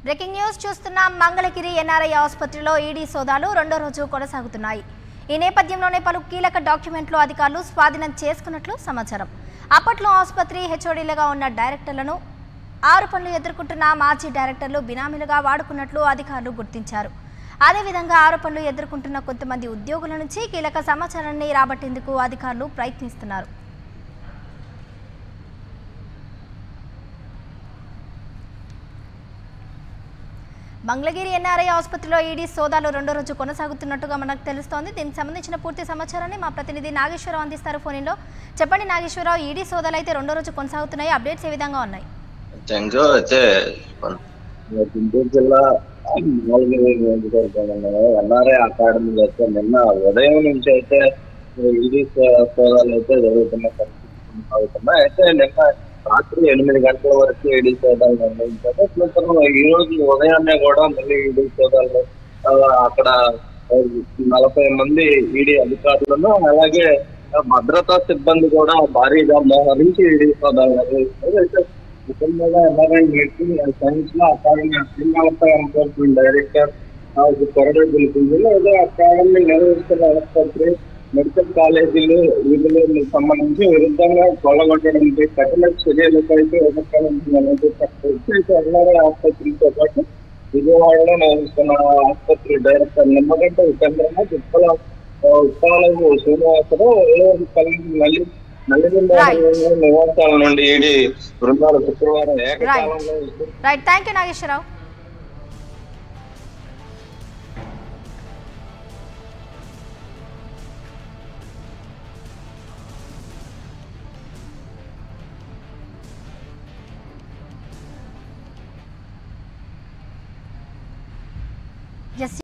breaking news చూస్తున్నాం Mangalagiri NRI ఆసుపత్రిలో ED సోదాలు రెండో రోజు కొనసాగుతున్నాయి ఈ నేపథ్యంలోనే పలు కీలక డాక్యుమెంట్లు అధికారులు స్వాధీనం చేసుకున్నట్లు సమాచారం అప్పట్లో ఆసుపత్రి హెచ్ఓడీలుగా ఉన్న డైరెక్టర్లను ఆరు పనులు ఎదుర్కొంటున్న మాజీ డైరెక్టర్లు బినామీలుగా వాడుకున్నట్లు అధికారులు గుర్తించారు అదేవిధంగా ఆరోపణలు ఎదుర్కొంటున్న కొంతమంది ఉద్యోగుల నుంచి కీలక సమాచారాన్ని రాబట్టేందుకు అధికారులు ప్రయత్నిస్తున్నారు మంగళగిరి ఎన్ఆర్ఐ ఆసుపత్రిలో ఈడీ సోదాలు రెండో రోజు కొనసాగుతున్నట్టుగా మనకు తెలుస్తోంది దీనికి సంబంధించిన పూర్తి సమాచారాన్ని మా ప్రతినిధి నాగేశ్వరరావు అందిస్తారు ఫోన్లో చెప్పండి నాగేశ్వరరావు ఈడీ సోదాలు అయితే రెండో రోజు కొనసాగుతున్నాయి అప్డేట్స్ ఏ విధంగా ఉన్నాయి థ్యాంక్ యూ అయితే మన గుంటూరు జిల్లా నాలుగు నియోజకవర్గంలో ఎన్ఆర్ఐ అకాడమీ అయితే నిన్న ఉదయం నుంచి అయితే ఈడీ సోదాలు అయితే జరుగుతున్న పరిస్థితి కొనసాగుతున్నాయి అయితే నిన్న రాత్రి ఎనిమిది గంటల వరకు ఈడీ సోదాలు నిర్వహించారు అనంతరం ఈ రోజు ఉదయాన్నే కూడా మళ్ళీ ఈడీ సోదాలు ఆ, అక్కడ ఆ, నలభై మంది ఈడీ అధికారులను అలాగే భద్రతా సిబ్బంది కూడా భారీగా మోహరించి ఈడీ సోదాలు నిర్వహిస్తారు అయితే ముఖ్యంగా ఎన్ఆర్ఐ మీటింగ్ సైన్స్ లో అకాడమీ శ్రీనివాస ఎన్ఫోర్స్మెంట్ డైరెక్టర్ కొరడ పిలిపింది లేదా అకాడమీ నిర్వహిస్తున్న ఆసుపత్రి మెడికల్ కాలేజీలు వీధులకు సంబంధించి విరుద్ధంగా కొల్లగొట్టడానికి కఠిన చర్యలకు అయితే ఎదుర్కొనాలనేది చెప్పవచ్చు అయితే ఎన్ఆర్ఐ ఆసుపత్రితో పాటు విజయవాడలో నిర్వహిస్తున్న ఆసుపత్రి డైరెక్టర్ నిమ్మగడ్డ ఉపేంద్రనాథ్ ఉత్పల ఉత్పాలకు శ్రీనివాసరావు కలిగి మళ్ళీ నల్లిగుండ నివాసాల నుండి ఈడీ బృందాలు శుక్రవారం ఏకకాలంలో రైట్ థ్యాంక్ యూ నాగేశ్వరరావు